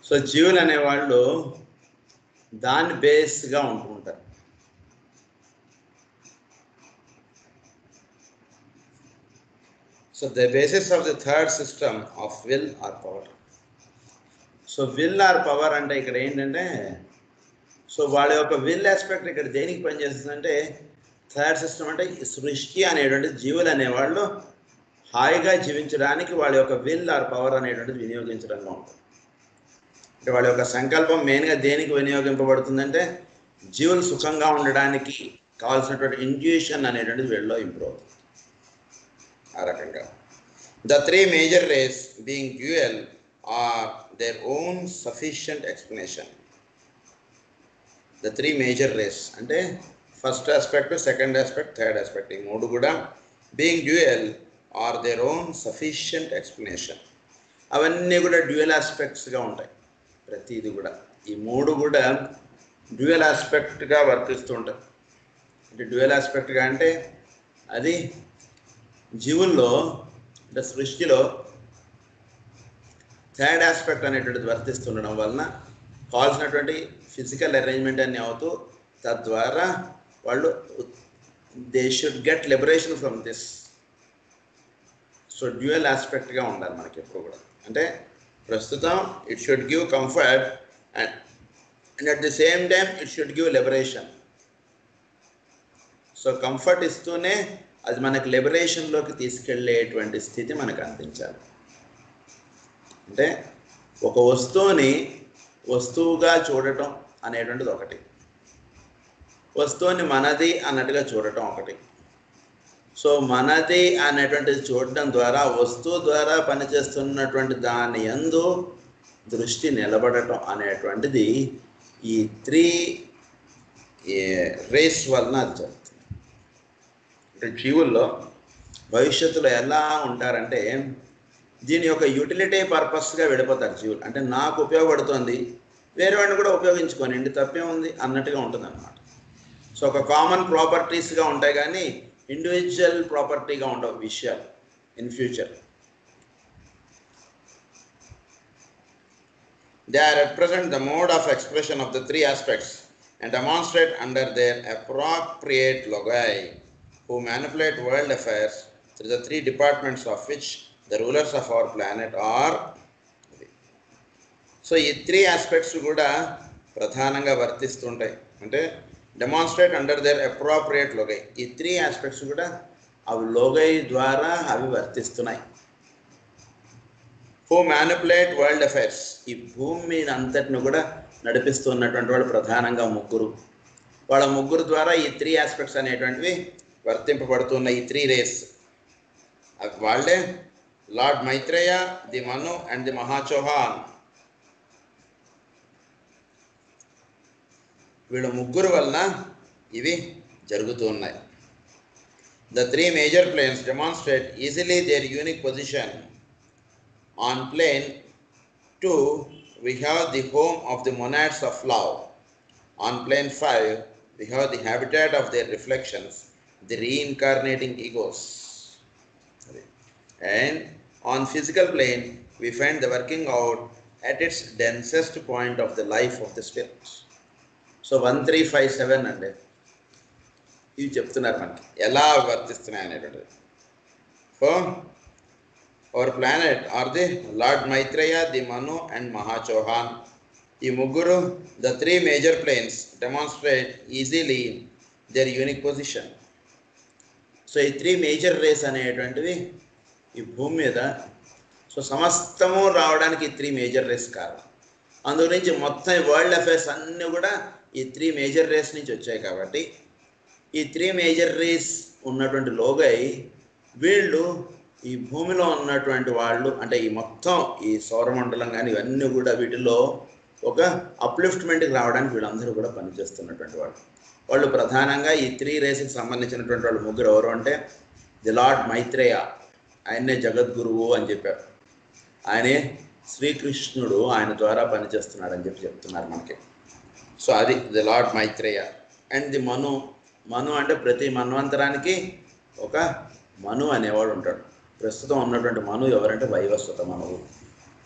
So జీవులు అనేవాళ్ళు దాన్ని బేస్గా ఉంటుంటారు so the basis of the third system of will or power so will or power అంటే ఇక్కడ ఏంటంటే సో వాళ్ళ యొక్క విల్ ఆస్పెక్ట్ ఇక్కడ దేనికి పనిచేస్తుందంటే థర్డ్ సిస్టమ్ అంటే ఈ సృష్టి అనేటువంటి జీవులు అనేవాళ్ళు హాయిగా జీవించడానికి వాళ్ళ యొక్క విల్ ఆర్ పవర్ అనేటువంటిది వినియోగించడంలో ఉంటుంది అంటే వాళ్ళ యొక్క సంకల్పం మెయిన్గా దేనికి వినియోగింపబడుతుందంటే జీవులు సుఖంగా ఉండడానికి కావాల్సినటువంటి ఇంట్యూషన్ అనేటువంటిది వీళ్ళలో ఇంప్రూవ్ అవుతుంది ఆ రకంగా the three major rays being dual are their own sufficient explanation the three major rays అంటే first aspect second aspect third aspect ఈ మూడు కూడా being dual are their own sufficient explanation అవన్నీ కూడా డ్యూయల్ ఆస్పెక్ట్స్గా ఉంటాయి ప్రతిది కూడా ఈ మూడు కూడా డ్యూయల్ ఆస్పెక్ట్గా వర్తిస్తూ ఉంటాయి అంటే డ్యూయల్ ఆస్పెక్ట్గా అంటే అది జీవుల్లో అంటే సృష్టిలో థర్డ్ ఆస్పెక్ట్ అనేటువంటిది వర్తిస్తుండడం వలన కావాల్సినటువంటి ఫిజికల్ అరేంజ్మెంట్ అన్నీ అవుతూ తద్వారా వాళ్ళు they should get liberation from this so dual ఆస్పెక్ట్గా ఉండాలి మనకి ఎప్పుడు కూడా అంటే ప్రస్తుతం it should give comfort and and at the same time it should give liberation so comfort ఇస్తూనే అది మనకు లిబరేషన్లోకి తీసుకెళ్ళేటువంటి స్థితి మనకు అందించాలి అంటే ఒక వస్తువుని వస్తువుగా చూడటం అనేటువంటిది ఒకటి వస్తువుని మనది అన్నట్టుగా చూడటం ఒకటి సో మనది అనేటువంటిది చూడటం ద్వారా వస్తువు ద్వారా పనిచేస్తున్నటువంటి దాని యందు దృష్టి నిలబడటం అనేటువంటిది ఈ త్రీ రేస్ వలన అది జరుగుతుంది అంటే జీవుల్లో భవిష్యత్తులో ఎలా ఉంటారంటే దీని యొక్క యూటిలిటీ పర్పస్గా వెళ్ళిపోతారు జీవులు అంటే నాకు ఉపయోగపడుతుంది వేరే వాడిని కూడా ఉపయోగించుకోనండి తప్పే ఉంది అన్నట్టుగా ఉంటుంది అనమాట సో ఒక కామన్ ప్రాపర్టీస్గా ఉంటాయి కానీ ఇండివిజువల్ ప్రాపర్టీగా ఉండవు విషయాలు in future They are represent the mode of expression of the three aspects and demonstrate under their appropriate logi who manipulate world affairs through the three departments of which the rulers of our planet are. So ఈ three aspects కూడా ప్రధానంగా వర్తిస్తుంటాయి అంటే demonstrate under their appropriate logoi ఈ three aspects కూడా అవి logoi ద్వారా అవి వర్తిస్తున్నాయి హూ మ్యానిపులేట్ వరల్డ్ అఫైర్స్ ఈ భూమి మీద అంతటిని కూడా నడిపిస్తున్నటువంటి వాళ్ళు ప్రధానంగా ముగ్గురు వాళ్ళ ముగ్గురు ద్వారా ఈ త్రీ ఆస్పెక్ట్స్ అనేటువంటివి వర్తింపబడుతున్న ఈ త్రీ రేస్ వాళ్ళే Lord Maitreya the Manu and the Mahachohan వీళ్ళ ముగ్గురు వలన ఇవి జరుగుతూ ఉన్నాయి the three major planes demonstrate easily their unique position On plane 2, we have the home of the monads of love. On plane 5, we have the habitat of their reflections, the reincarnating egos. And on physical plane, we find the working out at its densest point of the life of the spirit. So one three five seven అండి ఇవి చెప్తున్నారు మనకి ఎలా వర్తిస్తున్నాయి అనేటువంటిది so our planet are the Lord Maitreya the Manu and Mahachohan ఈ ముగ్గురు the three major planes demonstrate easily their unique position so ఈ త్రీ మేజర్ రేస్ అనేటువంటివి ఈ భూమి మీద సో సమస్తము రావడానికి ఈ త్రీ మేజర్ రేస్ కారణం అందు గురించి మొత్తం వరల్డ్ అఫైర్స్ అన్నీ కూడా ఈ త్రీ మేజర్ రేస్ నుంచి వచ్చాయి కాబట్టి ఈ త్రీ మేజర్ రేస్ ఉన్నటువంటి లోగై వీళ్ళు ఈ భూమిలో ఉన్నటువంటి వాళ్ళు అంటే ఈ మొత్తం ఈ సౌరమండలం కానీ ఇవన్నీ కూడా వీటిలో ఒక అప్లిఫ్ట్మెంట్కి రావడానికి వీళ్ళందరూ కూడా పనిచేస్తున్నటువంటి వాళ్ళు వాళ్ళు ప్రధానంగా ఈ త్రీ రేస్కి సంబంధించినటువంటి వాళ్ళు ముగ్గురు ఎవరు అంటే ది లార్డ్ మైత్రేయ ఆయన్నే జగద్గురువు అని చెప్పారు ఆయనే శ్రీకృష్ణుడు ఆయన ద్వారా పనిచేస్తున్నాడు అని చెప్పి చెప్తున్నారు మనకి సో అది the Lord Maitreya and the Manu Manu అంటే ప్రతి మన్వంతరానికి ఒక మను అనేవాడు ఉంటాడు ప్రస్తుతం ఉన్నటువంటి మను ఎవరంటే వైవస్వత మనువు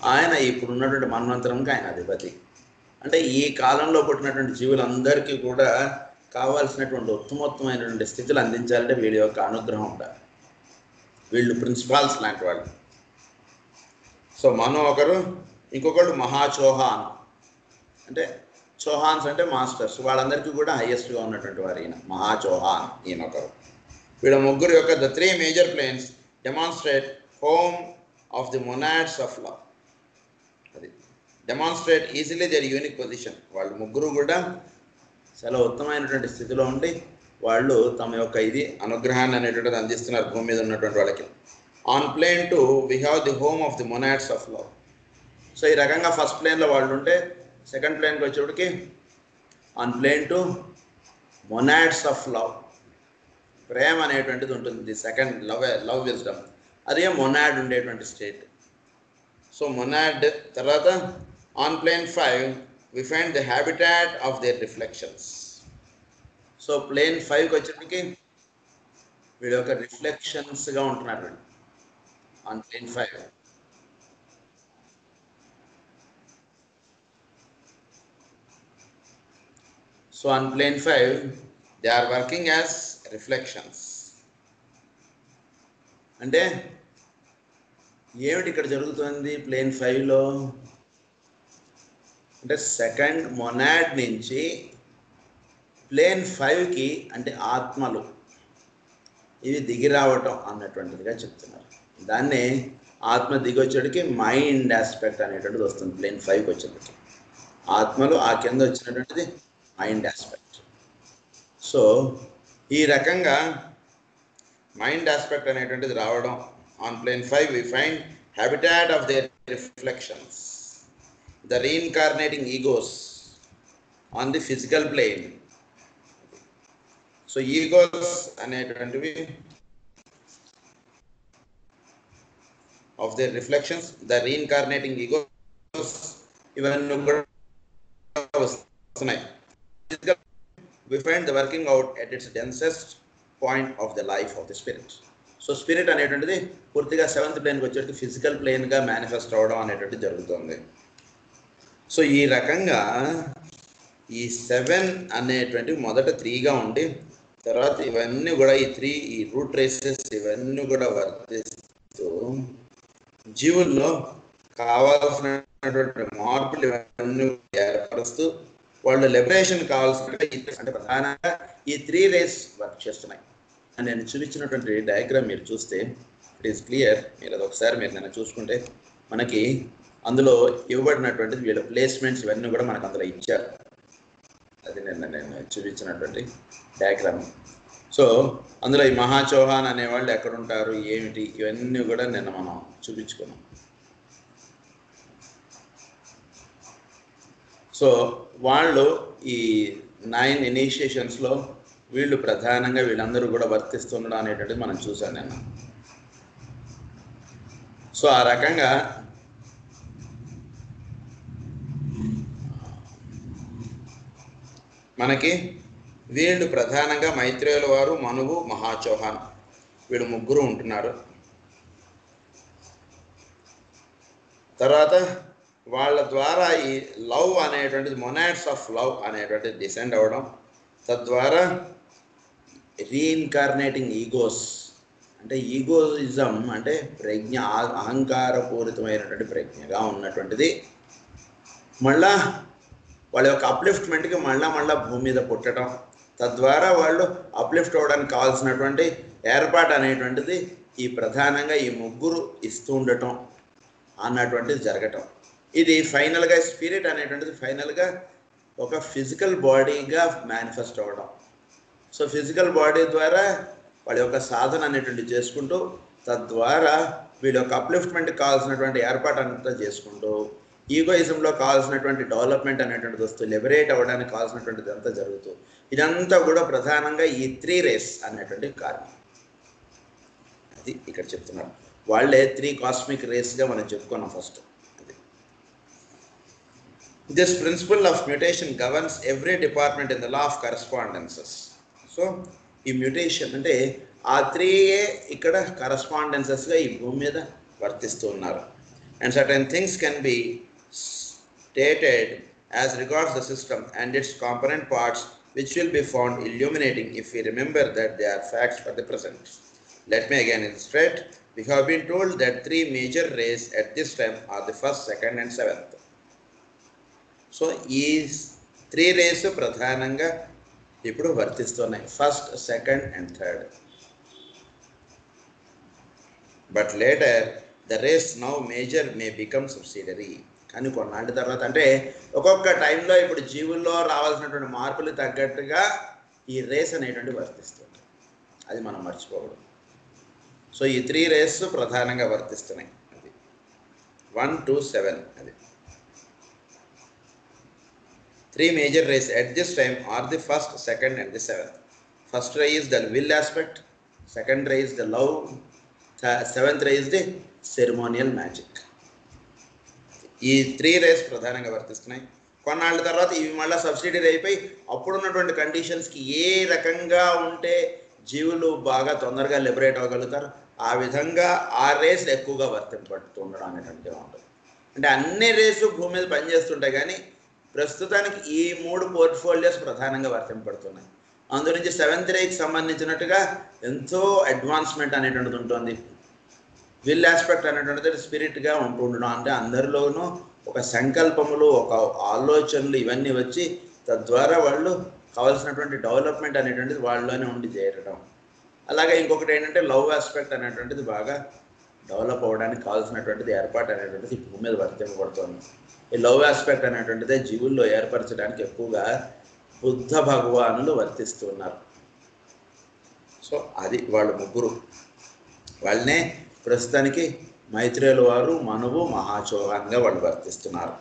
ఆయన ఇప్పుడు ఉన్నటువంటి మన్వంతరంకి ఆయన అధిపతి అంటే ఈ కాలంలో పుట్టినటువంటి జీవులందరికీ కూడా కావాల్సినటువంటి ఉత్తమోత్తమైనటువంటి స్థితులు అందించాలంటే వీళ్ళ యొక్క అనుగ్రహం ఉండాలి వీళ్ళు ప్రిన్సిపాల్స్ లాంటి వాళ్ళు సో మనం ఒకరు ఇంకొకళ్ళు మహాచోహాన్ అంటే చౌహాన్స్ అంటే మాస్టర్స్ వాళ్ళందరికీ కూడా హైయెస్ట్గా ఉన్నటువంటి వారు ఈయన మహాచౌహాన్ ఈయన ఒకరు వీళ్ళ ముగ్గురు యొక్క the three major planes demonstrate home of the monads of love అది demonstrate easily their unique position వాళ్ళు ముగ్గురు కూడా చాలా ఉత్తమమైనటువంటి స్థితిలో ఉండి వాళ్ళు తమ యొక్క ఇది అనుగ్రహాన్ని అనేటువంటిది అందిస్తున్నారు భూమి మీద ఉన్నటువంటి వాళ్ళకి on plane two we have the home of the monads of love so ఈ రకంగా ఫస్ట్ ప్లేన్లో వాళ్ళు ఉంటే సెకండ్ ప్లేన్కి వచ్చేప్పటికి on plane two monads of love ప్రేమ అనేటువంటిది ఉంటుంది సెకండ్ లవ్ లవ్ విజ్డమ్ అదే మొనాడ్ ఉండేటువంటి స్టేట్ సో మొనాడ్ తర్వాత on plane five we find the habitat of their reflections so plane ఫైవ్కి వచ్చేప్పటికి వీళ్ళ యొక్క రిఫ్లెక్షన్స్గా ఉంటున్నారు వీళ్ళు on plane five so on plane five they are working as reflections అంటే ఏమిటి ఇక్కడ జరుగుతుంది ప్లేన్ ఫైవ్లో అంటే సెకండ్ మొనాడ్ నుంచి ప్లేన్ ఫైవ్కి అంటే ఆత్మలు ఇవి దిగి రావటం అన్నటువంటిదిగా చెప్తున్నారు దాన్ని ఆత్మ దిగొచ్చేటికి మైండ్ ఆస్పెక్ట్ అనేటువంటిది వస్తుంది ప్లేన్ ఫైవ్కి వచ్చేటికి ఆత్మలు ఆ కింద వచ్చినటువంటిది మైండ్ ఆస్పెక్ట్ సో ఈ రకంగా మైండ్ ఆస్పెక్ట్ అనేటువంటిది రావడం on plane five we find habitat of their reflections the reincarnating egos on the physical plane so egos అనేటువంటివి of their reflections the reincarnating egos ఇవన్నీ కూడా వస్తున్నాయి we find the working out at its densest point of the life of the spirit so spirit అనేటువంటిది పూర్తిగా seventh ప్లేన్కి వచ్చేటికి physical ప్లేన్గా manifest అవ్వడం అనేటువంటిది జరుగుతుంది సో ఈ రకంగా ఈ సెవెన్ అనేటువంటివి మొదట త్రీగా ఉండి తర్వాత ఇవన్నీ కూడా ఈ త్రీ ఈ రూట్ రేసెస్ ఇవన్నీ కూడా వర్తిస్తూ జీవుల్లో కావాల్సినటువంటి మార్పులు ఇవన్నీ ఏర్పరుస్తూ వాళ్ళు లిబరేషన్ కావాల్సిన అంటే ప్రధానంగా ఈ త్రీ రేస్ వర్క్ చేస్తున్నాయి అని నేను చూపించినటువంటి డయాగ్రామ్ మీరు చూస్తే ఇట్ ఈస్ క్లియర్ మీరు అది ఒకసారి మీరు నేను చూసుకుంటే మనకి అందులో ఇవ్వబడినటువంటి వీళ్ళ ప్లేస్మెంట్స్ ఇవన్నీ కూడా మనకు అందులో ఇచ్చారు అది నిన్న నేను చూపించినటువంటి డయాగ్రామ్ సో అందులో ఈ మహా చౌహాన్ అనేవాళ్ళు ఎక్కడ ఉంటారు ఏమిటి ఇవన్నీ కూడా నిన్న మనం చూపించుకున్నాం సో వాళ్ళు ఈ నైన్ ఇనిషియేషన్స్లో వీళ్ళు ప్రధానంగా వీళ్ళందరూ కూడా వర్తిస్తుండడం అనేటువంటిది మనం చూసాం నిన్న సో ఆ రకంగా మనకి వీళ్ళు ప్రధానంగా మైత్రేయుల వారు మనువు మహాచౌహాన్ వీళ్ళు ముగ్గురు ఉంటున్నారు తర్వాత వాళ్ళ ద్వారా ఈ లవ్ అనేటువంటిది మొనాడ్స్ ఆఫ్ లవ్ అనేటువంటిది డిసెండ్ అవ్వడం తద్వారా రీఇన్కార్నేటింగ్ ఈగోస్ అంటే ఈగోయిజం అంటే ప్రజ్ఞ ఆ- అహంకారపూరితమైనటువంటి ప్రజ్ఞగా ఉన్నటువంటిది మళ్ళా వాళ్ళ యొక్క అప్లిఫ్ట్మెంట్కి మళ్ళా మళ్ళా భూమి మీద పుట్టడం తద్వారా వాళ్ళు అప్లిఫ్ట్ అవ్వడానికి కావాల్సినటువంటి ఏర్పాటు అనేటువంటిది ఈ ప్రధానంగా ఈ ముగ్గురు ఇస్తూ ఉండటం అన్నటువంటిది జరగటం ఇది ఫైనల్గా స్పిరిట్ అనేటువంటిది ఫైనల్గా ఒక ఫిజికల్ బాడీగా మేనిఫెస్ట్ అవ్వడం సో ఫిజికల్ బాడీ ద్వారా వాళ్ళ యొక్క సాధన అనేటువంటి చేసుకుంటూ తద్వారా వీళ్ళ యొక్క అప్లిఫ్ట్మెంట్కి కావాల్సినటువంటి ఏర్పాటు అంతా చేసుకుంటూ ఈగోయిజంలో కావాల్సినటువంటి డెవలప్మెంట్ అనేటువంటిది వస్తూ లిబరేట్ అవ్వడానికి కావాల్సినటువంటిది అంతా జరుగుతూ ఇదంతా కూడా ప్రధానంగా ఈ త్రీ రేస్ అనేటువంటి కారణం అది ఇక్కడ చెప్తున్నారు వాళ్ళే త్రీ కాస్మిక్ రేస్గా మనం చెప్పుకున్నాం ఫస్ట్ అది this principle of mutation governs every department in the law of correspondences so ఈ మ్యూటేషన్ అంటే ఆ త్రీయే ఇక్కడ కరస్పాండెన్సెస్గా ఈ భూమి మీద వర్తిస్తూ ఉన్నారు and certain things can be stated as regards the system and its component parts which will be found illuminating if we remember that they are facts for the present. Let me again illustrate. We have been told that three major rays at this time are the first, second and seventh. So ఈ three rays ప్రధానంగా ఇప్పుడు వర్తిస్తున్నాయి first second and third but later the rays now major may become subsidiary కానీ కొన్నాళ్ళ తర్వాత అంటే ఒక్కొక్క టైంలో ఇప్పుడు జీవుల్లో రావాల్సినటువంటి మార్పులు తగ్గట్టుగా ఈ రేస్ అనేటువంటి వర్తిస్తుంది అది మనం మర్చిపోకూడదు సో ఈ త్రీ రేస్ ప్రధానంగా వర్తిస్తున్నాయి అది వన్ టూ సెవెన్ అది three major rays at this time are the first second and the seventh first ray is the will aspect second ray is the love th- seventh ray is the ceremonial magic ఈ three rays ప్రధానంగా వర్తిస్తున్నాయి కొన్నాళ్ళ తర్వాత ఇవి మళ్ళీ subsidy అయిపోయి అప్పుడున్నటువంటి కండిషన్స్కి ఏ రకంగా ఉంటే జీవులు బాగా తొందరగా లిబరేట్ అవ్వగలుగుతారు ఆ విధంగా ఆ రేస్ ఎక్కువగా వర్తింపడుతుండడం అనేటువంటిది ఉంటుంది అంటే అన్ని రేసు భూమి మీద పనిచేస్తుంటాయి కానీ ప్రస్తుతానికి ఈ మూడు పోర్ట్ఫోలియోస్ ప్రధానంగా వర్తింపడుతున్నాయి అందు నుంచి సెవెంత్ రేకి సంబంధించినట్టుగా ఎంతో అడ్వాన్స్మెంట్ అనేటువంటిది ఉంటుంది విల్ ఆస్పెక్ట్ అనేటువంటిది స్పిరిట్గా ఉంటుండడం అంటే అందరిలోనూ ఒక సంకల్పములు ఒక ఆలోచనలు ఇవన్నీ వచ్చి తద్వారా వాళ్ళు కావాల్సినటువంటి డెవలప్మెంట్ అనేటువంటిది వాళ్ళలోనే ఉండి చేరడం అలాగే ఇంకొకటి ఏంటంటే లవ్ ఆస్పెక్ట్ అనేటువంటిది బాగా డెవలప్ అవ్వడానికి కావాల్సినటువంటిది ఏర్పాటు అనేటువంటిది ఈ భూమి మీద వర్తింపబడుతుంది ఈ లవ్ ఆస్పెక్ట్ అనేటువంటిదే జీవుల్లో ఏర్పరచడానికి ఎక్కువగా బుద్ధ భగవానులు వర్తిస్తున్నారు సో అది వాళ్ళు ముగ్గురు వాళ్ళనే ప్రస్తుతానికి మైత్రేయుల వారు మనువు మహాచోహాన్గా వాళ్ళు వర్తిస్తున్నారు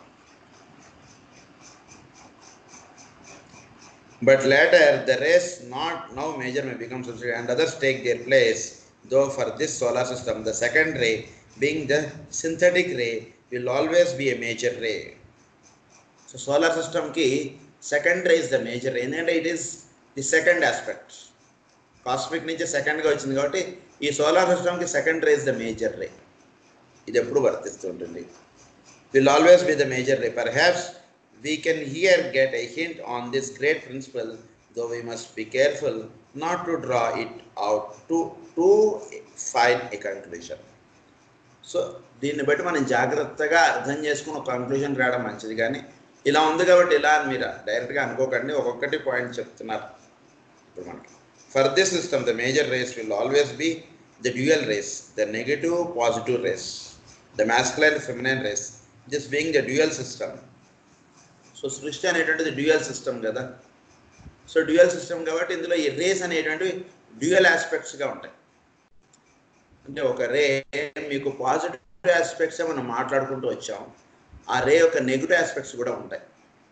But later, the race not now major may become subsidiary and others take their place. Though for this solar system, the second ray, being the synthetic ray, will always be a major ray. So solar system ki second ray is the major ray, and it is the second aspect. Cosmic నుంచి సెకండ్గా వచ్చింది కాబట్టి ఈ solar సిస్టమ్కి second ray is the major ray ఇది ఎప్పుడు వర్తిస్తుంటుంది will always be the major ray perhaps we can here get a hint on this great principle though we must be careful not to draw it out too too fine a conclusion సో దీన్ని బట్టి మనం జాగ్రత్తగా అర్థం చేసుకుని ఒక conclusion రావడం మంచిది కానీ ఇలా ఉంది కాబట్టి ఇలా అని మీరు డైరెక్ట్గా అనుకోకండి ఒక్కొక్కటి పాయింట్ చెప్తున్నారు ఇప్పుడు మనకి for this system the major rays will always be the dual rays the negative positive rays the masculine feminine rays this being the dual system so సృష్టి అనేటువంటిది డ్యూయల్ సిస్టమ్ కదా సో డ్యూయల్ సిస్టమ్ కాబట్టి ఇందులో ఈ race అనేటువంటివి dual ఆస్పెక్ట్స్గా ఉంటాయి అంటే ఒక రే మీకు పాజిటివ్ ఆస్పెక్ట్స్ మనం మాట్లాడుకుంటూ వచ్చాం ఆ రే యొక్క నెగిటివ్ ఆస్పెక్ట్స్ కూడా ఉంటాయి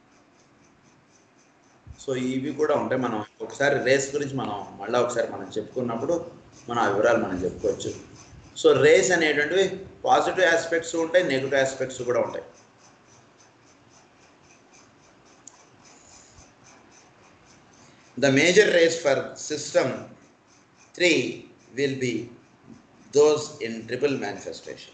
సో ఇవి కూడా ఉంటాయి మనం ఒకసారి రేస్ గురించి మనం మళ్ళీ ఒకసారి మనం చెప్పుకున్నప్పుడు మన ఆ వివరాలు మనం చెప్పుకోవచ్చు సో రేస్ అనేటువంటివి పాజిటివ్ ఆస్పెక్ట్స్ ఉంటాయి నెగిటివ్ ఆస్పెక్ట్స్ కూడా ఉంటాయి the major rays for system three will be those in triple manifestation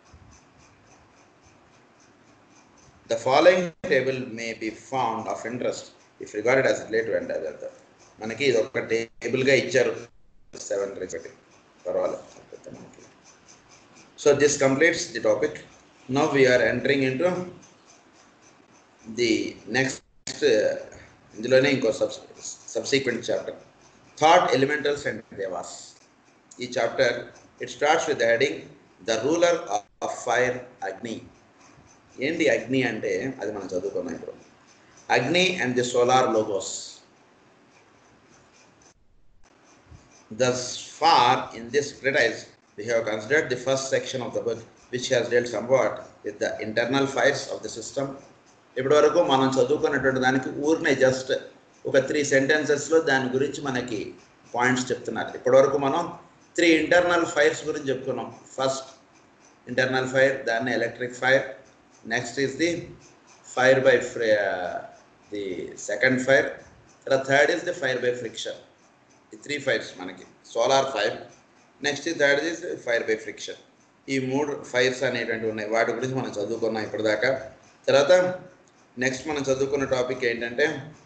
The following table may be found of interest if regarded as relative and as other. మనకి ఇది ఒక టేబుల్గా ఇచ్చారు seven ఒకటి పర్వాలేదు మనకి so this completes the topic now we're entering in to the next ఇందులోనే ఇంకో sub subsequent chapter thought elementals and devas ఈ chapter it starts with heading the ruler of fire Agni ఏంటి అగ్ని అంటే అది మనం చదువుకున్నాం ఇప్పుడు Agni and the solar logos Thus far in this treatise, we have considered the first section of the book, which has dealt somewhat with the internal fires of the system. ఇప్పటి వరకు మనం చదువుకున్నటువంటి దానికి ఊరినే జస్ట్ ఒక త్రీ సెంటెన్సెస్లో దాని గురించి మనకి పాయింట్స్ చెప్తున్నారు ఇప్పటి వరకు మనం త్రీ ఇంటర్నల్ ఫైర్స్ గురించి చెప్పుకున్నాం ఫస్ట్ ఇంటర్నల్ ఫైర్ దాన్ని electric fire next is the fire by the second fire తర్వాత third is the fire by friction ఈ త్రీ ఫైర్స్ మనకి solar fire next third is fire by friction ఈ మూడు fires అనేటువంటివి ఉన్నాయి వాటి గురించి మనం చదువుకున్నాం ఇప్పటిదాకా తర్వాత నెక్స్ట్ మనం చదువుకున్న టాపిక్ ఏంటంటే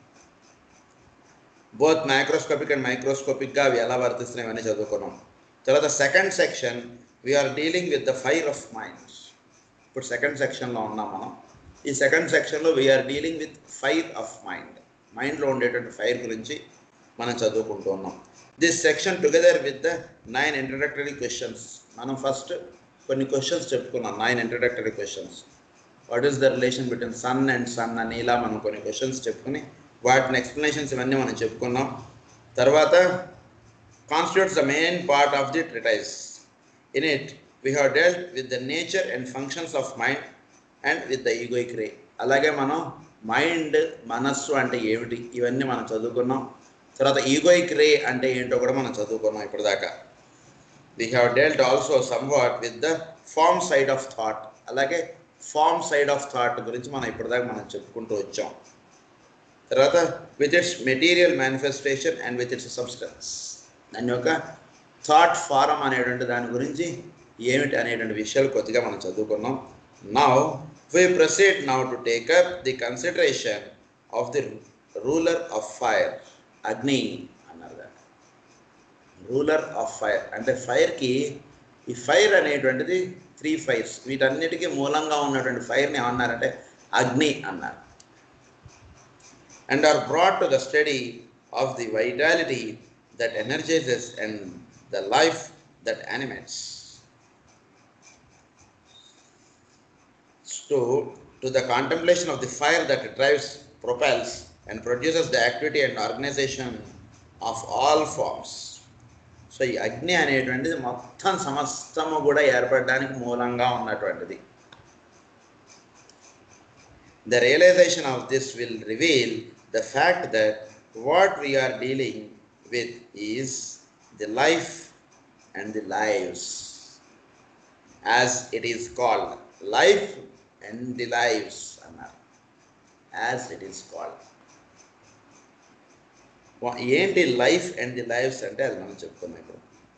బోత్ మైక్రోస్కోపిక్ అండ్ మైక్రోస్కోపిక్గా అవి ఎలా వర్తిస్తున్నాయి అని చదువుకున్నాం తర్వాత second section we are dealing with the fire of minds ఇప్పుడు సెకండ్ సెక్షన్లో ఉన్నాం మనం ఈ సెకండ్ సెక్షన్లో we are dealing with fire of mind మైండ్లో ఉండేటువంటి ఫైర్ గురించి మనం చదువుకుంటూ ఉన్నాం this section together with the nine introductory questions మనం ఫస్ట్ కొన్ని క్వశ్చన్స్ చెప్పుకున్నాం nine introductory questions what is the relation between sun and sun అని ఇలా మనం కొన్ని క్వశ్చన్స్ చెప్పుకుని వాటిని ఎక్స్ప్లెనేషన్స్ ఇవన్నీ మనం చెప్పుకున్నాం తర్వాత constitutes the main part of the treatise in it we have dealt with the nature and functions of mind and with the egoic ray అలాగే మనం మైండ్ మనస్సు అంటే ఏమిటి ఇవన్నీ మనం చదువుకున్నాం తర్వాత ఈగోయిక్ రే అంటే ఏంటో కూడా మనం చదువుకున్నాం ఇప్పటిదాకా we have dealt also somewhat with the form side of thought అలాగే ఫార్మ్ సైడ్ ఆఫ్ థాట్ గురించి మనం ఇప్పటిదాకా మనం చెప్పుకుంటూ వచ్చాం తర్వాత with its material manifestation and with its substance దాని యొక్క థాట్ ఫారం అనేటువంటి దాని గురించి ఏమిటి అనేటువంటి విషయాలు కొద్దిగా మనం చదువుకున్నాం now we proceed now to take up the consideration of the ruler of fire Agni అన్నారు దాన్ని రూలర్ ఆఫ్ ఫైర్ అంటే ఫైర్కి ఈ ఫైర్ అనేటువంటిది త్రీ ఫైర్స్ వీటన్నిటికీ మూలంగా ఉన్నటువంటి ఫైర్ని ఏమన్నారంటే అగ్ని అన్నారు and are brought to the study of the vitality that energizes and the life that animates to, to the contemplation of the fire that drives, propels, and produces the activity and organization of all forms. So ఈ అగ్ని అనేటువంటిది మొత్తం సమస్తము కూడా ఏర్పడడానికి మూలంగా ఉన్నటువంటిది the realization of this will reveal the fact that what we are dealing with is the life and the lives as it is called life and the lives అన్నారు as it is called ఏంటి life and the lives అంటే అది మనం చెప్పుకున్నాం ఇప్పుడు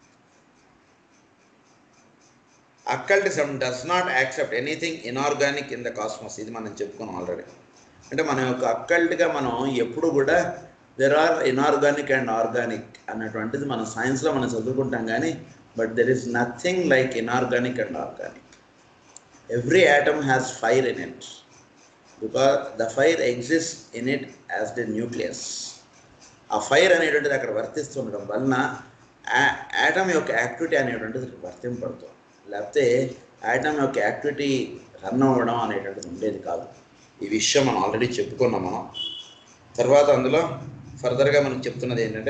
occultism does not accept anything inorganic in the cosmos ఇది మనం చెప్పుకున్నాం ఆల్రెడీ అంటే మన యొక్క అక్కల్ట్గా మనం ఎప్పుడు కూడా there are inorganic and organic అన్నటువంటిది మన సైన్స్లో మనం చదువుకుంటాం కానీ but there is nothing like inorganic and organic every atom has fire in it because the fire exists in it as the nucleus ఆ ఫైర్ అనేటువంటిది అక్కడ వర్తిస్తుండడం వలన యాటమ్ యొక్క యాక్టివిటీ అనేటువంటిది వర్తింపడుతుంది లేకపోతే యాటమ్ యొక్క యాక్టివిటీ రన్ అవ్వడం అనేటువంటిది ఉండేది కాదు ఈ విషయం మనం ఆల్రెడీ చెప్పుకున్నాం మనం తర్వాత అందులో ఫర్దర్గా మనకు చెప్తున్నది ఏంటంటే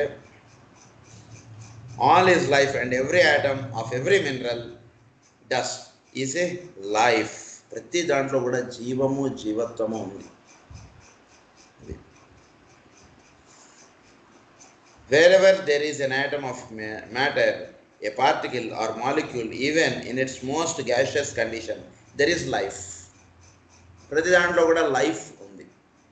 all is life and every atom of every mineral dust is a life ప్రతి దాంట్లో కూడా జీవము జీవత్వము ఉంది wherever there is an item of matter a particle or molecule even in its most gaseous condition there is life ప్రతి దాంట్లో కూడా life ఉంది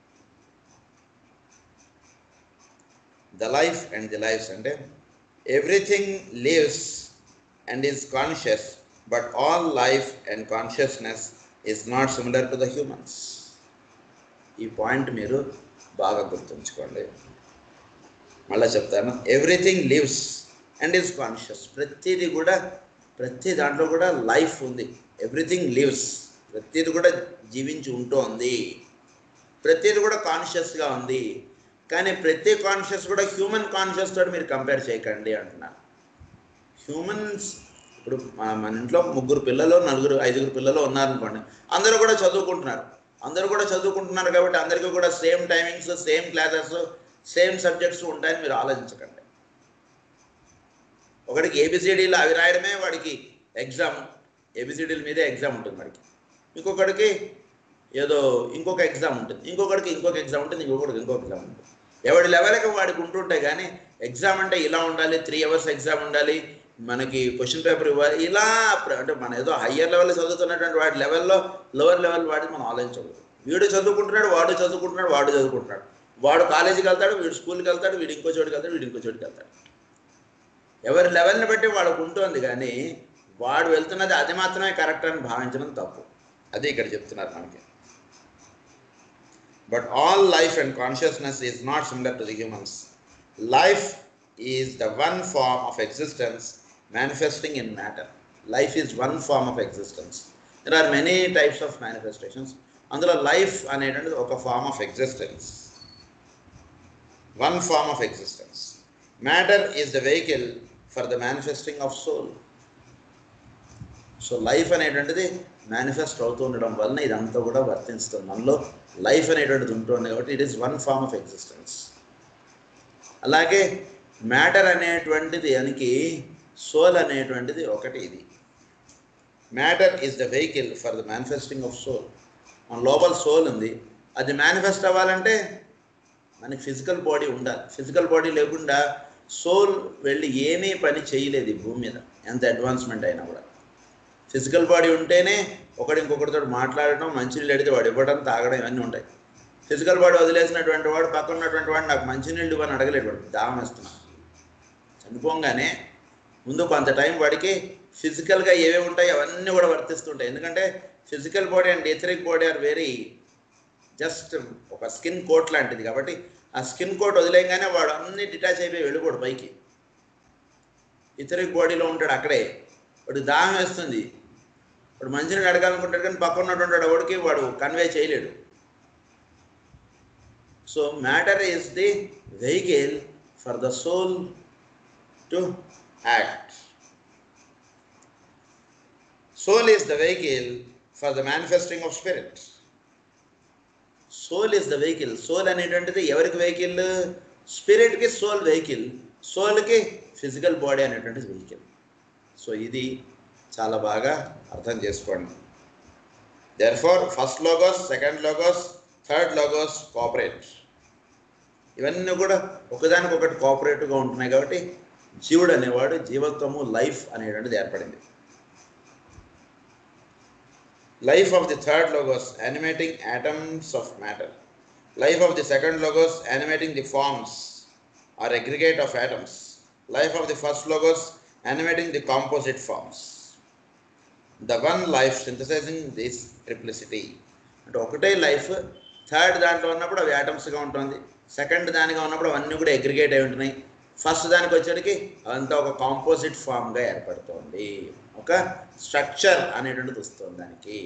the life and the lives అంటే everything lives and is conscious but all life and consciousness is not similar to the humans ఈ point మీరు బాగా గుర్తుంచుకోండి మళ్ళీ చెప్తాను everything lives and is conscious ప్రతిదీ కూడా ప్రతి దాంట్లో కూడా లైఫ్ ఉంది ఎవ్రీథింగ్ లివ్స్ ప్రతిది కూడా జీవించి ఉంటుంది ప్రతిది కూడా కాన్షియస్గా ఉంది కానీ ప్రతి కాన్షియస్ కూడా హ్యూమన్ కాన్షియస్ తోటి మీరు కంపేర్ చేయకండి అంటున్నాను హ్యూమన్స్ ఇప్పుడు మా- మన ఇంట్లో ముగ్గురు పిల్లలు నలుగురు ఐదుగురు పిల్లలు ఉన్నారనుకోండి అందరూ కూడా చదువుకుంటున్నారు అందరూ కూడా చదువుకుంటున్నారు కాబట్టి అందరికీ కూడా same timings same classes same subjects ఉంటాయని మీరు ఆలోచించకండి ఒకడికి ఏబిసిడీలు అవి రాయడమే వాడికి ఎగ్జామ్ ఏబిసిడీల మీదే ఎగ్జామ్ ఉంటుంది వాడికి ఇంకొకడికి ఏదో ఇంకొక ఎగ్జామ్ ఉంటుంది ఇంకొకడికి ఇంకొక ఎగ్జామ్ ఉంటుంది ఇంకొకటికి ఇంకొక ఎగ్జామ్ ఉంటుంది ఎవడి లెవెల్కి వాడికి ఉంటుంటాయి కానీ ఎగ్జామ్ అంటే ఇలా ఉండాలి త్రీ అవర్స్ ఎగ్జామ్ ఉండాలి మనకి క్వశ్చన్ పేపర్ ఇవ్వాలి ఇలా ప్ర- అంటే మన ఏదో హయ్యర్ లెవెల్ చదువుతున్నటువంటి వాడి లెవెల్లో లోవర్ లెవెల్ వాడి మనం ఆలోచించకూడదు వీడు చదువుకుంటున్నాడు వాడు చదువుకుంటున్నాడు వాడు చదువుకుంటున్నాడు వాడు కాలేజీకి వెళ్తాడు వీడు స్కూల్కి వెళ్తాడు వీడు ఇంకో చోటుకి వెళ్తాడు వీడు ఇంకో చోటుకి వెళ్తాడు ఎవరి లెవెల్ని బట్టి వాళ్ళకు ఉంటుంది కానీ వాడు వెళ్తున్నది అది మాత్రమే కరెక్ట్ అని భావించడం తప్పు అది ఇక్కడ చెప్తున్నారు మనకి but all life and consciousness is not similar to the humans life is the one form of existence manifesting in matter life is one form of existence there are many types of manifestations అందులో life అనేటువంటిది ఒక form of existence one form of existence matter is the vehicle for the manifesting of soul so life అనేటువంటిది manifest అవుతూ ఉండడం వలన ఇదంతా కూడా వర్తిస్తుంది మనలో లైఫ్ అనేటువంటిది ఉంటుంది కాబట్టి it is one form of existence అలాగే మ్యాటర్ అనేటువంటిది దానికి సోల్ అనేటువంటిది ఒకటి ఇది matter is the vehicle for the manifesting of soul మన లోపల సోల్ ఉంది అది మేనిఫెస్ట్ అవ్వాలంటే మనకి ఫిజికల్ బాడీ ఉండాలి ఫిజికల్ బాడీ లేకుండా సోల్ వెళ్ళి ఏమీ పని చేయలేదు ఈ భూమి మీద ఎంత అడ్వాన్స్మెంట్ అయినా కూడా ఫిజికల్ బాడీ ఉంటేనే ఒకటి ఇంకొకరితో మాట్లాడటం మంచినీళ్ళు అడిగితే వాడు ఇవ్వడం తాగడం ఇవన్నీ ఉంటాయి ఫిజికల్ బాడీ వదిలేసినటువంటి వాడు పక్కన ఉన్నటువంటి వాడు నాకు మంచినీళ్ళు ఇవ్వని అడగలేడు వాడు దాహం వేస్తున్నాను చనిపోగానే ముందు కొంత టైం వాడికి ఫిజికల్గా ఏవేవి ఉంటాయి అవన్నీ కూడా వర్తిస్తుంటాయి ఎందుకంటే physical body and etheric body are very just ఒక స్కిన్ కోట్ లాంటిది కాబట్టి ఆ స్కిన్ కోట్ వదిలేయగానే వాడు అన్ని డిటాచ్ అయిపోయి వెళ్ళిపోడు పైకి ఇతరిక్ బాడీలో ఉంటాడు అక్కడే వాడు దాహం వేస్తుంది వాడు మంచినీళ్ళు అడగాలనుకుంటాడు కానీ పక్కన ఉన్నటువంటి వాడికి వాడు కన్వే చేయలేడు so matter is the vehicle for the soul to act soul is the vehicle for the manifesting of spirit soul is the vehicle soul అనేటువంటిది ఎవరికి వెహికల్ స్పిరిట్కి సోల్ వెహికల్ సోల్కి ఫిజికల్ బాడీ అనేటువంటిది వెహికల్ సో ఇది చాలా బాగా అర్థం చేసుకోండి therefore first logos second logos third logos cooperate ఇవన్నీ కూడా ఒకదానికొకటి కోఆపరేటివ్గా ఉంటున్నాయి కాబట్టి జీవుడు అనేవాడు జీవత్వము లైఫ్ అనేటువంటిది ఏర్పడింది life of the third logos animating atoms of matter life of the second logos animating the forms or aggregate of atoms life of the first logos animating the composite forms the one life synthesizing this triplicity అంటే ఒకటే life third దాంట్లో ఉన్నప్పుడు అవి యాటమ్స్గా ఉంటుంది second దానిగా ఉన్నప్పుడు అవన్నీ కూడా అగ్రిగేట్ అయి ఉంటున్నాయి ఫస్ట్ దానికి వచ్చేటికి అదంతా ఒక కాంపోజిట్ ఫామ్గా ఏర్పడుతోంది ఒక స్ట్రక్చర్ అనేటువంటిది వస్తుంది దానికి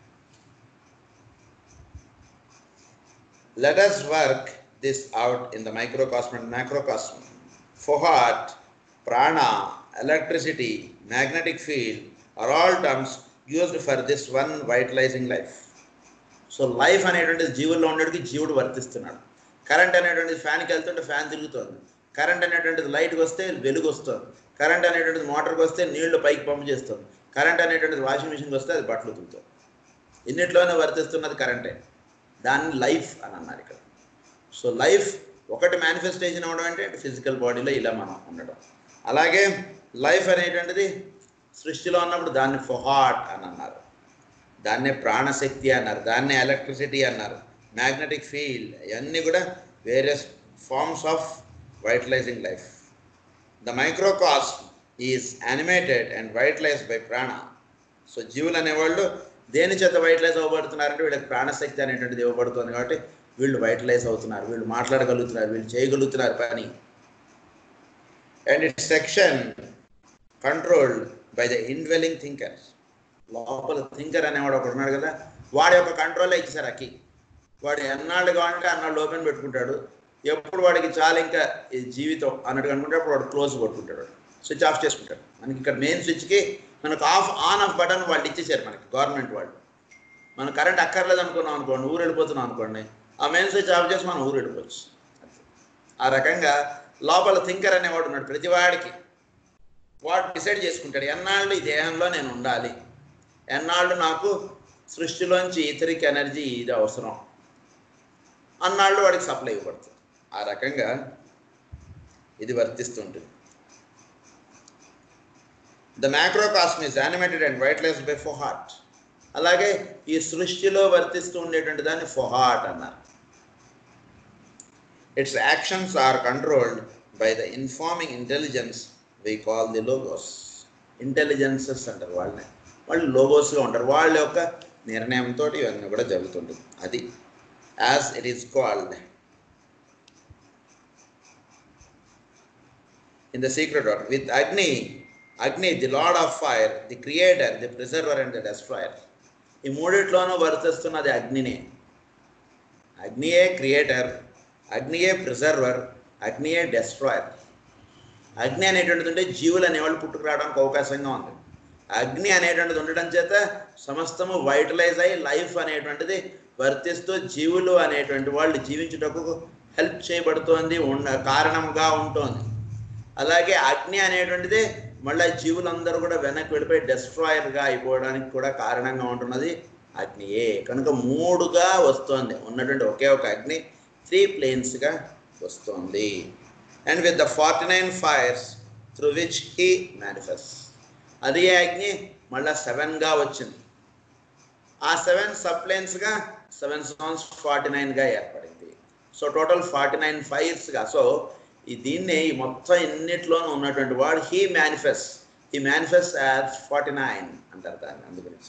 let us work this out in the microcosm and macrocosm. For heart, prana, electricity, magnetic field are all terms used for this one vitalizing life. So life అనేటువంటిది జీవుల్లో ఉండేటికి జీవుడు వర్తిస్తున్నాడు కరెంట్ అనేటువంటిది ఫ్యాన్కి వెళ్తుంటే ఫ్యాన్ తిరుగుతుంది కరెంట్ అనేటువంటిది లైట్కి వస్తే వెలుగు వస్తుంది కరెంట్ అనేటువంటిది మోటార్కి వస్తే నీళ్లు పైకి పంపు చేస్తుంది కరెంట్ అనేటువంటిది వాషింగ్ మిషన్కి వస్తే అది బట్టలు ఉతుకుతుంది ఇన్నిట్లోనే వర్తిస్తున్నది కరెంటే దాన్ని లైఫ్ అని అన్నారు ఇక్కడ సో లైఫ్ ఒకటి మేనిఫెస్టేషన్ అవ్వడం అంటే ఫిజికల్ బాడీలో ఇలా మనం ఉండడం అలాగే లైఫ్ అనేటువంటిది సృష్టిలో ఉన్నప్పుడు దాన్ని ఫొహాట్ అని అన్నారు దాన్నే ప్రాణశక్తి అన్నారు దాన్నే ఎలక్ట్రిసిటీ అన్నారు మ్యాగ్నెటిక్ ఫీల్డ్ ఇవన్నీ కూడా various forms of vitalizing life the microcosm is animated and vitalize by prana so జీవులు అనేవాళ్ళు దేని చేత వైటలైజ్ అవ్వబడుతున్నారంటే వీళ్ళకి ప్రాణశక్తి అనేటువంటిది ఇవ్వబడుతుంది కాబట్టి వీళ్ళు వైటలైజ్ అవుతున్నారు వీళ్ళు మాట్లాడగలుగుతున్నారు వీళ్ళు చేయగలుగుతున్నారు పని and its action controlled by the indwelling thinker లోపల థింకర్ అనేవాడు ఒకడు ఉన్నాడు కదా వాడి యొక్క కంట్రోల్లో ఇచ్చేసారు అక్కి వాడు ఎన్నాళ్ళు కావాలంటే అన్నాళ్ళు ఓపెన్ పెట్టుకుంటాడు ఎప్పుడు వాడికి చాలా ఇంకా ఈ జీవితం అన్నట్టు అనుకుంటే అప్పుడు వాడు క్లోజ్ కొట్టుకుంటాడు స్విచ్ ఆఫ్ చేసుకుంటాడు మనకి ఇక్కడ మెయిన్ స్విచ్కి మనకు ఆఫ్ ఆన్ ఆఫ్ బటన్ వాళ్ళు ఇచ్చేసారు మనకి గవర్నమెంట్ వాళ్ళు మన కరెంట్ అక్కర్లేదు అనుకున్నాం అనుకోండి ఊరు వెళ్ళిపోతున్నాం అనుకోండి ఆ మెయిన్ స్విచ్ ఆఫ్ చేసి మనం ఊరు వెళ్ళిపోవచ్చు ఆ రకంగా లోపల థింకర్ అనేవాడు ఉన్నాడు ప్రతి వాడికి వాడు డిసైడ్ చేసుకుంటాడు ఎన్నాళ్ళు ఈ దేహంలో నేను ఉండాలి ఎన్నాళ్ళు నాకు సృష్టిలోంచి ఇతరికి ఎనర్జీ ఇది అవసరం అన్నాళ్ళు వాడికి సప్లై ఇవ్వబడుతుంది ఆ రకంగా ఇది వర్తిస్తుంటుంది the macrocosm is animated and vitalized by Fohat అలాగే ఈ సృష్టిలో వర్తిస్తూ ఉండేటువంటి దాన్ని ఫొహాట్ అన్నారు its actions are controlled by the informing intelligence we call the logos intelligences అంటారు వాళ్ళని వాళ్ళు లోగోస్గా ఉంటారు వాళ్ళ యొక్క నిర్ణయంతో ఇవన్నీ కూడా జరుగుతుంటుంది అది as it is called in the secret water with Agni Agni the lord of fire the creator the preserver and the destroyer ఈ మూడిట్లోనూ వర్తిస్తున్నది అగ్నినే అగ్నియే క్రియేటర్ అగ్నియే ప్రిజర్వర్ అగ్నియే డెస్ట్రాయర్ అగ్ని అనేటువంటిది ఉంటే జీవులు అనేవాళ్ళు పుట్టుకు రావడానికి అవకాశంగా ఉంది అగ్ని అనేటువంటిది ఉండడం చేత సమస్తము వైటలైజ్ అయ్యి లైఫ్ అనేటువంటిది వర్తిస్తూ జీవులు అనేటువంటి వాళ్ళు జీవించుటకు హెల్ప్ చేయబడుతోంది ఉండ కారణంగా ఉంటుంది అలాగే అగ్ని అనేటువంటిది మళ్ళీ జీవులందరూ కూడా వెనక్కి వెళ్ళిపోయి డెస్ట్రాయర్గా అయిపోవడానికి కూడా కారణంగా ఉంటున్నది అగ్నియే కనుక మూడుగా వస్తోంది ఉన్నటువంటి ఒకే ఒక అగ్ని త్రీ ప్లేన్స్గా వస్తోంది and with the forty nine fires through which he manifest అదే అగ్ని మళ్ళా సెవెన్గా వచ్చింది ఆ సెవెన్ సబ్ప్లేన్స్గా సెవెన్ సాంగ్స్ ఫార్టీ నైన్గా ఏర్పడింది సో టోటల్ ఫార్టీ నైన్ ఫైర్స్గా సో ఈ దీన్ని ఈ మొత్తం ఇన్నిట్లోనూ ఉన్నటువంటి వాడు he manifest he manifest as forty nine అంటారు దాన్ని అందు గురించి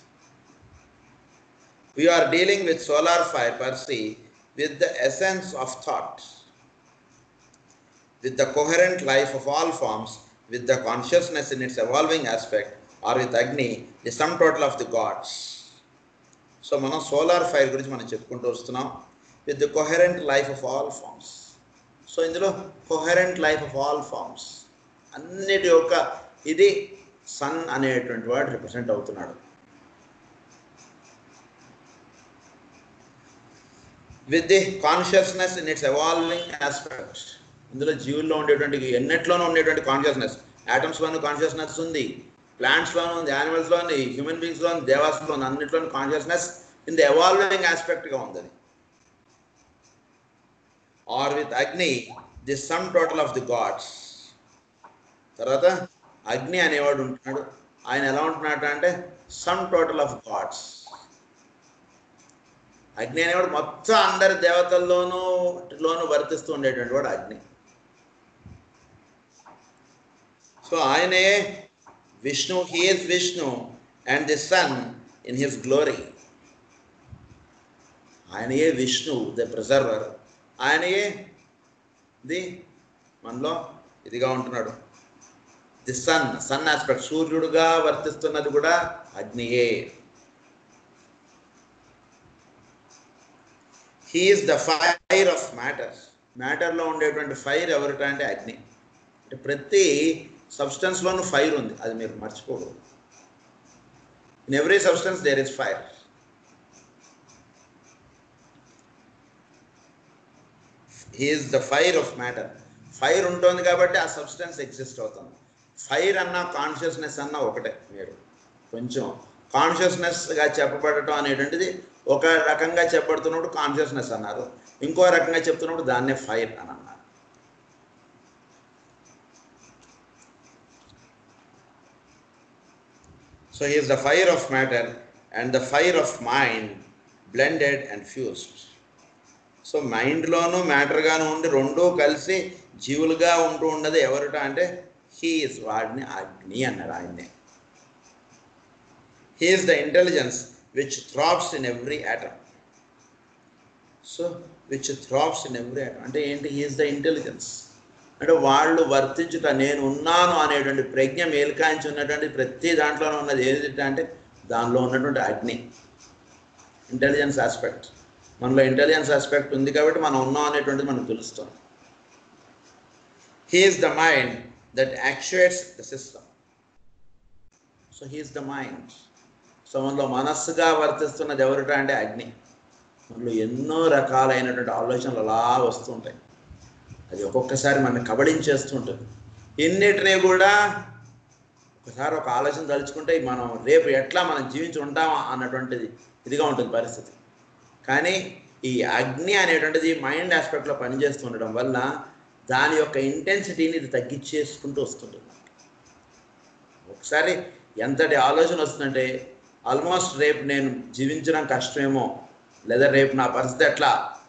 we are dealing with solar fire per se with the essence of thought with the coherent life of all forms, with the consciousness in its evolving aspect, or with Agni, the sum total of the gods. So మనం solar fire గురించి మనం చెప్పుకుంటూ వస్తున్నాం with the coherent life of all forms so ఇందులో coherent life of all forms అన్నిటి యొక్క ఇది sun అనేటువంటి వాడు రిప్రజెంట్ అవుతున్నాడు with the consciousness in its evolving aspects ఇందులో జీవుల్లో ఉండేటువంటి ఎన్నట్లోనూ ఉండేటువంటి కాన్షియస్నెస్ యాటమ్స్లోనూ కాన్షియస్నెస్ ఉంది ప్లాంట్స్లోనూ ఉంది యానిమల్స్లో ఉంది హ్యూమన్ బీయింగ్స్లో ఉంది దేవాస్లో ఉంది అన్నింటిలోని కాన్షియస్నెస్ ఇన్ ది ఎవాల్వింగ్ ఆస్పెక్ట్గా ఉంది అది are with Agni the sum total of the gods తర్వాత అగ్ని అనేవాడు ఉంటున్నాడు ఆయన ఎలా ఉంటున్నాడు అంటే సమ్ టోటల్ ఆఫ్ గాడ్స్ అగ్ని అనేవాడు మొత్తం అందరి దేవతల్లోనూ లోను వర్తిస్తూ ఉండేటువంటి వాడు అగ్ని సో ఆయనే Vishnu he is Vishnu and the sun in his glory ఆయనయే విష్ణు ద ప్రిజర్వర్ ఆయనయే ది మనలో ఇదిగా ఉంటున్నాడు ది సన్ సన్ ఆస్పెక్ట్ సూర్యుడుగా వర్తిస్తున్నది కూడా అగ్నియే he is the fire of matter మ్యాటర్లో ఉండేటువంటి ఫైర్ ఎవరిట అంటే అగ్ని అంటే ప్రతి సబ్స్టెన్స్లోనూ ఫైర్ ఉంది అది మీరు మర్చిపోకూడదు in every substance there is fire he is the fire of matter fire ఉంటుంది కాబట్టి ఆ సబ్స్టెన్స్ ఎగ్జిస్ట్ అవుతుంది ఫైర్ అన్న కాన్షియస్నెస్ అన్న ఒకటే మీరు కొంచెం కాన్షియస్నెస్గా చెప్పబడటం అనేటువంటిది ఒక రకంగా చెప్పబడుతున్నప్పుడు కాన్షియస్నెస్ అన్నారు ఇంకో రకంగా చెప్తున్నప్పుడు దాన్నే ఫైర్ అని అన్నారు so is the fire of matter and the fire of mind blended and fused so మైండ్లోనూ మ్యాటర్గాను ఉండి రెండూ కలిసి జీవులుగా ఉంటూ ఉండదు ఎవరిట అంటే హీఈస్ వాడిని అగ్ని అన్నారు ఆయన్నే he is the intelligence which throbs in every atom so which throbs in every atom అంటే ఏంటి హీఈస్ ద ఇంటెలిజెన్స్ అంటే వాళ్ళు వర్తించుట నేను ఉన్నాను అనేటువంటి ప్రజ్ఞ మేల్కాంచి ఉన్నటువంటి ప్రతి దాంట్లోనే ఉన్నది ఏది అంటే దానిలో ఉన్నటువంటి అగ్ని ఇంటెలిజెన్స్ ఆస్పెక్ట్ మనలో ఇంటెలిజెన్స్ ఆస్పెక్ట్ ఉంది కాబట్టి మనం ఉన్నాం అనేటువంటిది మనకు తెలుస్తుంది he is the mind that actuates the system so he is the mind so మనలో మనస్సుగా వర్తిస్తున్నది ఎవరిట అంటే అగ్ని మనలో ఎన్నో రకాలైనటువంటి ఆలోచనలు అలా వస్తుంటాయి అది ఒక్కొక్కసారి మన కబడించేస్తుంటుంది ఎన్నిటినీ కూడా ఒకసారి ఒక ఆలోచన తలుచుకుంటే మనం రేపు ఎట్లా మనం జీవించి ఉంటామా అన్నటువంటిది ఇదిగా ఉంటుంది పరిస్థితి కానీ ఈ అగ్ని అనేటువంటిది మైండ్ ఆస్పెక్ట్లో పనిచేస్తుండడం వల్ల దాని యొక్క ఇంటెన్సిటీని ఇది తగ్గించేసుకుంటూ వస్తుంటుంది ఒకసారి ఎంతటి ఆలోచన వస్తుందంటే ఆల్మోస్ట్ రేపు నేను జీవించడం కష్టమేమో లేదా రేపు నా పరిస్థితి ఎట్లా